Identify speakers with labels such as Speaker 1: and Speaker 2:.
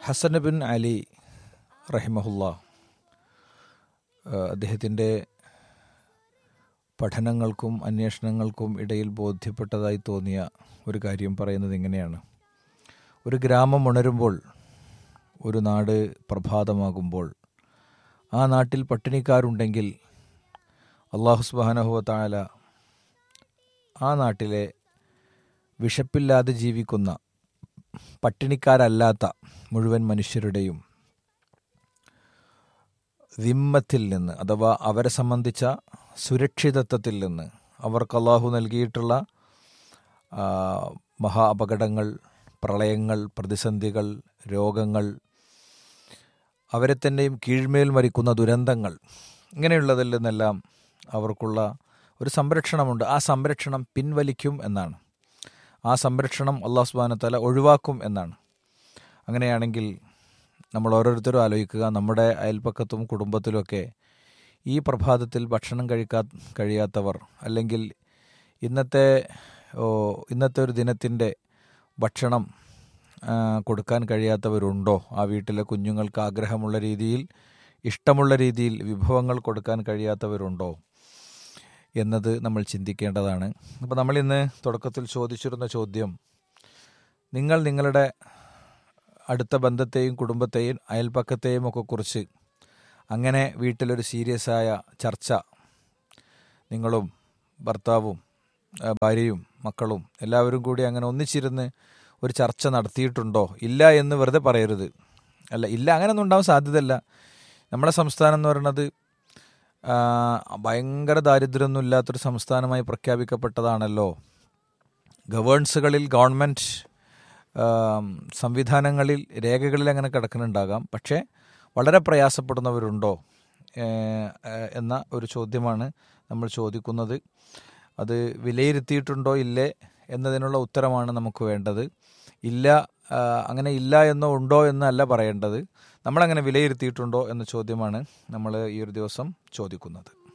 Speaker 1: Hassan bin Ali റഹിമഹുല്ല അദ്ദേഹത്തിൻ്റെ പഠനങ്ങൾക്കും അന്വേഷണങ്ങൾക്കും ഇടയിൽ ബോധ്യപ്പെട്ടതായി തോന്നിയ ഒരു കാര്യം പറയുന്നത് ഇങ്ങനെയാണ് ഒരു ഗ്രാമം ഉണരുമ്പോൾ ഒരു നാട് പ്രഭാതമാകുമ്പോൾ ആ നാട്ടിൽ പട്ടിണിക്കാരുണ്ടെങ്കിൽ അള്ളാഹു സുബാനഹുവ താല ആ നാട്ടിലെ വിശപ്പില്ലാതെ ജീവിക്കുന്ന പട്ടിണിക്കാരല്ലാത്ത മുഴുവൻ മനുഷ്യരുടെയും വിമ്മത്തിൽ നിന്ന് അഥവാ അവരെ സംബന്ധിച്ച സുരക്ഷിതത്വത്തിൽ നിന്ന് അവർക്ക് അള്ളാഹു നൽകിയിട്ടുള്ള മഹാ അപകടങ്ങൾ പ്രളയങ്ങൾ പ്രതിസന്ധികൾ രോഗങ്ങൾ അവരെ തന്നെയും കീഴ്മേൽ മരിക്കുന്ന ദുരന്തങ്ങൾ ഇങ്ങനെയുള്ളതിൽ നിന്നെല്ലാം അവർക്കുള്ള ഒരു സംരക്ഷണമുണ്ട് ആ സംരക്ഷണം പിൻവലിക്കും എന്നാണ് ആ സംരക്ഷണം അള്ളാഹു സുബാനത്തല ഒഴിവാക്കും എന്നാണ് അങ്ങനെയാണെങ്കിൽ നമ്മൾ ഓരോരുത്തരും ആലോചിക്കുക നമ്മുടെ അയൽപ്പക്കത്തും കുടുംബത്തിലുമൊക്കെ ഈ പ്രഭാതത്തിൽ ഭക്ഷണം കഴിക്കാ കഴിയാത്തവർ അല്ലെങ്കിൽ ഇന്നത്തെ ഇന്നത്തെ ഒരു ദിനത്തിൻ്റെ ഭക്ഷണം കൊടുക്കാൻ കഴിയാത്തവരുണ്ടോ ആ വീട്ടിലെ കുഞ്ഞുങ്ങൾക്ക് ആഗ്രഹമുള്ള രീതിയിൽ ഇഷ്ടമുള്ള രീതിയിൽ വിഭവങ്ങൾ കൊടുക്കാൻ കഴിയാത്തവരുണ്ടോ എന്നത് നമ്മൾ ചിന്തിക്കേണ്ടതാണ് അപ്പോൾ നമ്മളിന്ന് തുടക്കത്തിൽ ചോദിച്ചിരുന്ന ചോദ്യം നിങ്ങൾ നിങ്ങളുടെ അടുത്ത ബന്ധത്തെയും കുടുംബത്തെയും അയൽപ്പക്കത്തെയും ഒക്കെ കുറിച്ച് അങ്ങനെ വീട്ടിലൊരു സീരിയസ് ആയ ചർച്ച നിങ്ങളും ഭർത്താവും ഭാര്യയും മക്കളും എല്ലാവരും കൂടി അങ്ങനെ ഒന്നിച്ചിരുന്ന് ഒരു ചർച്ച നടത്തിയിട്ടുണ്ടോ ഇല്ല എന്ന് വെറുതെ പറയരുത് അല്ല ഇല്ല അങ്ങനെയൊന്നും ഉണ്ടാവാൻ സാധ്യതയല്ല നമ്മുടെ സംസ്ഥാനം എന്ന് പറയുന്നത് ഭയങ്കര ദാരിദ്ര്യമൊന്നും ഇല്ലാത്തൊരു സംസ്ഥാനമായി പ്രഖ്യാപിക്കപ്പെട്ടതാണല്ലോ ഗവേൺസുകളിൽ ഗവൺമെൻറ് സംവിധാനങ്ങളിൽ രേഖകളിൽ അങ്ങനെ കിടക്കുന്നുണ്ടാകാം പക്ഷേ വളരെ പ്രയാസപ്പെടുന്നവരുണ്ടോ എന്ന ഒരു ചോദ്യമാണ് നമ്മൾ ചോദിക്കുന്നത് അത് വിലയിരുത്തിയിട്ടുണ്ടോ ഇല്ലേ എന്നതിനുള്ള ഉത്തരമാണ് നമുക്ക് വേണ്ടത് ഇല്ല അങ്ങനെ ഇല്ല എന്നോ ഉണ്ടോ എന്നല്ല പറയേണ്ടത് നമ്മളങ്ങനെ വിലയിരുത്തിയിട്ടുണ്ടോ എന്ന ചോദ്യമാണ് നമ്മൾ ഈ ഒരു ദിവസം ചോദിക്കുന്നത്